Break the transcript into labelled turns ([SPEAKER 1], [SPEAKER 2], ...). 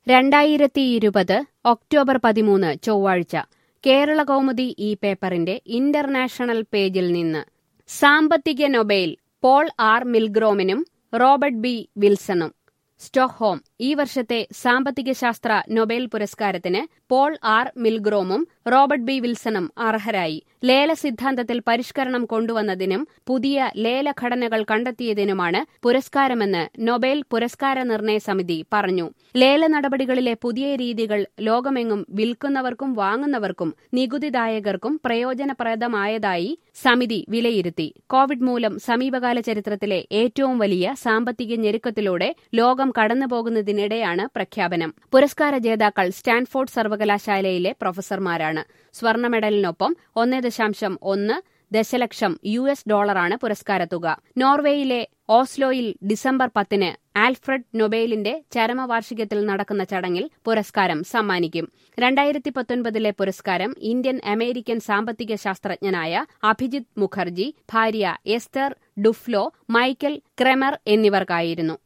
[SPEAKER 1] രണ്ടായിരത്തി ഇരുപത് ഒക്ടോബർ പതിമൂന്ന് ചൊവ്വാഴ്ച കേരള കൗമുദി ഈ പേപ്പറിന്റെ ഇന്റർനാഷണൽ പേജിൽ നിന്ന് സാമ്പത്തിക നൊബേൽ പോൾ ആർ മിൽഗ്രോമിനും റോബർട്ട് ബി വിൽസണും സ്റ്റോക്ക്ഹോം ഈ വർഷത്തെ സാമ്പത്തിക ശാസ്ത്ര നൊബേൽ പുരസ്കാരത്തിന് പോൾ ആർ മിൽഗ്രോമും റോബർട്ട് ബി വിൽസണും അർഹരായി ലേല സിദ്ധാന്തത്തിൽ പരിഷ്കരണം കൊണ്ടുവന്നതിനും പുതിയ ലേലഘടനകൾ കണ്ടെത്തിയതിനുമാണ് പുരസ്കാരമെന്ന് നൊബേൽ പുരസ്കാര നിർണയ സമിതി പറഞ്ഞു ലേല നടപടികളിലെ പുതിയ രീതികൾ ലോകമെങ്ങും വിൽക്കുന്നവർക്കും വാങ്ങുന്നവർക്കും നികുതിദായകർക്കും പ്രയോജനപ്രദമായതായി സമിതി വിലയിരുത്തി കോവിഡ് മൂലം സമീപകാല ചരിത്രത്തിലെ ഏറ്റവും വലിയ സാമ്പത്തിക ഞെരുക്കത്തിലൂടെ ലോകം കടന്നുപോകുന്നതിനിടെയാണ് പ്രഖ്യാപനം പുരസ്കാര ജേതാക്കൾ സ്റ്റാൻഫോർഡ് സർവകലാശാലയിലെ പ്രൊഫസർമാരാണ് സ്വർണ്ണ മെഡലിനൊപ്പം ഒന്നേ ദശാംശം ഒന്ന് ദശലക്ഷം യു എസ് ഡോളറാണ് പുരസ്കാരത്തുക നോർവേയിലെ ഓസ്ലോയിൽ ഡിസംബർ പത്തിന് ആൽഫ്രഡ് നൊബേലിന്റെ ചരമവാർഷികത്തിൽ നടക്കുന്ന ചടങ്ങിൽ പുരസ്കാരം സമ്മാനിക്കും രണ്ടായിരത്തി പത്തൊൻപതിലെ പുരസ്കാരം ഇന്ത്യൻ അമേരിക്കൻ സാമ്പത്തിക ശാസ്ത്രജ്ഞനായ അഭിജിത് മുഖർജി ഭാര്യ എസ്തർ ഡുഫ്ലോ മൈക്കൽ ക്രെമർ എന്നിവർക്കായിരുന്നു